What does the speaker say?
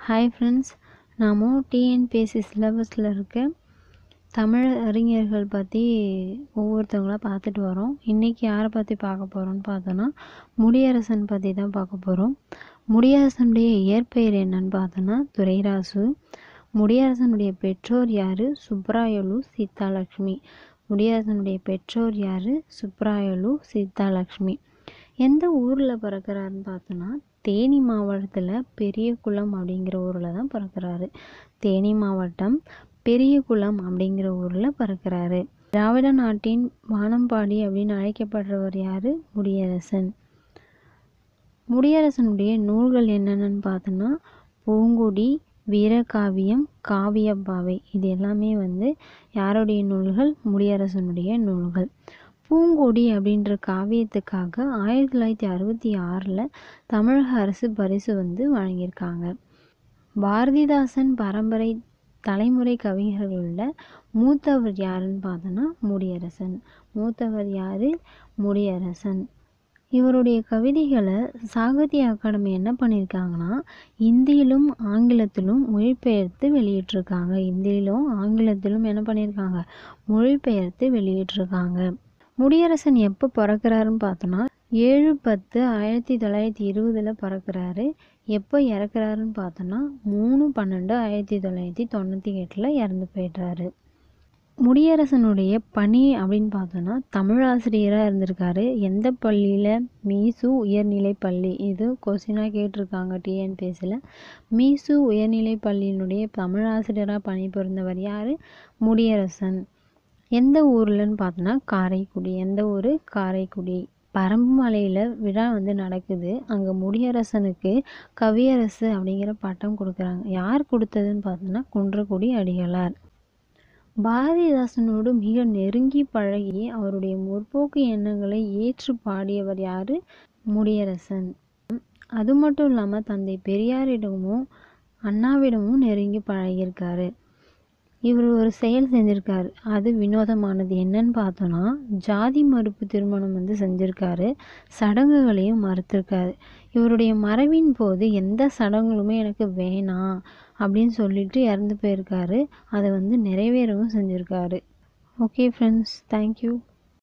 hi friends நாம TNPSC சிலபஸில் இருக்க தமிழ் அறிஞர்கள் பற்றி ஒவ்வொருத்தவங்களா பார்த்துட்டு வரோம் இன்றைக்கி யாரை பற்றி பார்க்க போகிறோம்னு பார்த்தோன்னா முடியரசன் பற்றி தான் பார்க்க போகிறோம் முடியரசனுடைய இயற்பெயர் என்னன்னு பார்த்தோன்னா துரைராசு முடியரசனுடைய பெற்றோர் யார் சுப்ராயலு சீதாலக்ஷ்மி முடியரசனுடைய பெற்றோர் யார் சுப்ராயலு சீதாலக்ஷ்மி எந்த ஊரில் பிறக்கிறாருன்னு பார்த்தோன்னா தேனி மாவட்டத்தில் பெரியகுளம் அப்படிங்கிற ஊரில் தான் பிறக்கிறாரு தேனி மாவட்டம் பெரியகுளம் அப்படிங்கிற ஊரில் பிறக்கிறாரு திராவிட நாட்டின் வானம்பாடி அப்படின்னு அழைக்கப்படுறவர் யார் முடியரசன் முடியரசனுடைய நூல்கள் என்னென்னு பார்த்தோன்னா பூங்குடி வீரகாவியம் காவியப்பாவை இது எல்லாமே வந்து யாருடைய நூல்கள் முடியரசனுடைய நூல்கள் பூங்கொடி அப்படின்ற காவியத்துக்காக ஆயிரத்தி தொள்ளாயிரத்தி அறுபத்தி ஆறில் தமிழக அரசு பரிசு வந்து வழங்கியிருக்காங்க பாரதிதாசன் பரம்பரை தலைமுறை கவிஞர்களில் மூத்தவர் யாருன்னு பார்த்தோன்னா முடியரசன் மூத்தவர் யார் முடியரசன் இவருடைய கவிதைகளை சாகித்ய அகாடமி என்ன பண்ணியிருக்காங்கன்னா இந்தியிலும் ஆங்கிலத்திலும் மொழிபெயர்த்து வெளியிட்டிருக்காங்க இந்தியிலும் ஆங்கிலத்திலும் என்ன பண்ணியிருக்காங்க மொழிபெயர்த்து வெளியிட்டிருக்காங்க முடியரசன் எப்போ பிறக்கிறாருன்னு பார்த்தோன்னா ஏழு பத்து ஆயிரத்தி தொள்ளாயிரத்தி இருபதில் பிறக்கிறாரு எப்போ இறக்குறாருன்னு பார்த்தோன்னா மூணு பன்னெண்டு ஆயிரத்தி தொள்ளாயிரத்தி தொண்ணூற்றி எட்டில் இறந்து போயிடுறாரு முடியரசனுடைய பணி அப்படின்னு பார்த்தோன்னா தமிழாசிரியராக இருந்திருக்காரு எந்த பள்ளியில் மீசு உயர்நிலை பள்ளி இது கொஸ்டினாக கேட்டிருக்காங்க டிஎன்பிஎஸ்சியில் மீசு உயர்நிலை பள்ளியினுடைய தமிழாசிரியராக பணிபுரிந்தவர் யார் முடியரசன் எந்த ஊர்லன்னு பார்த்தோன்னா காரைக்குடி எந்த ஊர் காரைக்குடி பரம்பு மலையில் விழா வந்து நடக்குது அங்கே முடியரசனுக்கு கவியரசு அப்படிங்கிற பட்டம் கொடுக்குறாங்க யார் கொடுத்ததுன்னு பார்த்தோன்னா குன்றக்குடி அடிகளார் பாரதிதாசனோடு மிக நெருங்கி பழகி அவருடைய முற்போக்கு எண்ணங்களை ஏற்று பாடியவர் யார் முடியரசன் அது மட்டும் இல்லாமல் தந்தை பெரியாரிடமும் அண்ணாவிடமும் நெருங்கி பழகியிருக்காரு இவர் ஒரு செயல் செஞ்சுருக்காரு அது வினோதமானது என்னன்னு பார்த்தோன்னா ஜாதி மறுப்பு திருமணம் வந்து செஞ்சுருக்காரு சடங்குகளையும் மறுத்திருக்காரு இவருடைய மறைவின் போது எந்த சடங்குகளுமே எனக்கு வேணாம் அப்படின்னு சொல்லிட்டு இறந்து போயிருக்காரு அதை வந்து நிறைவேறவும் செஞ்சுருக்காரு ஓகே ஃப்ரெண்ட்ஸ் தேங்க்யூ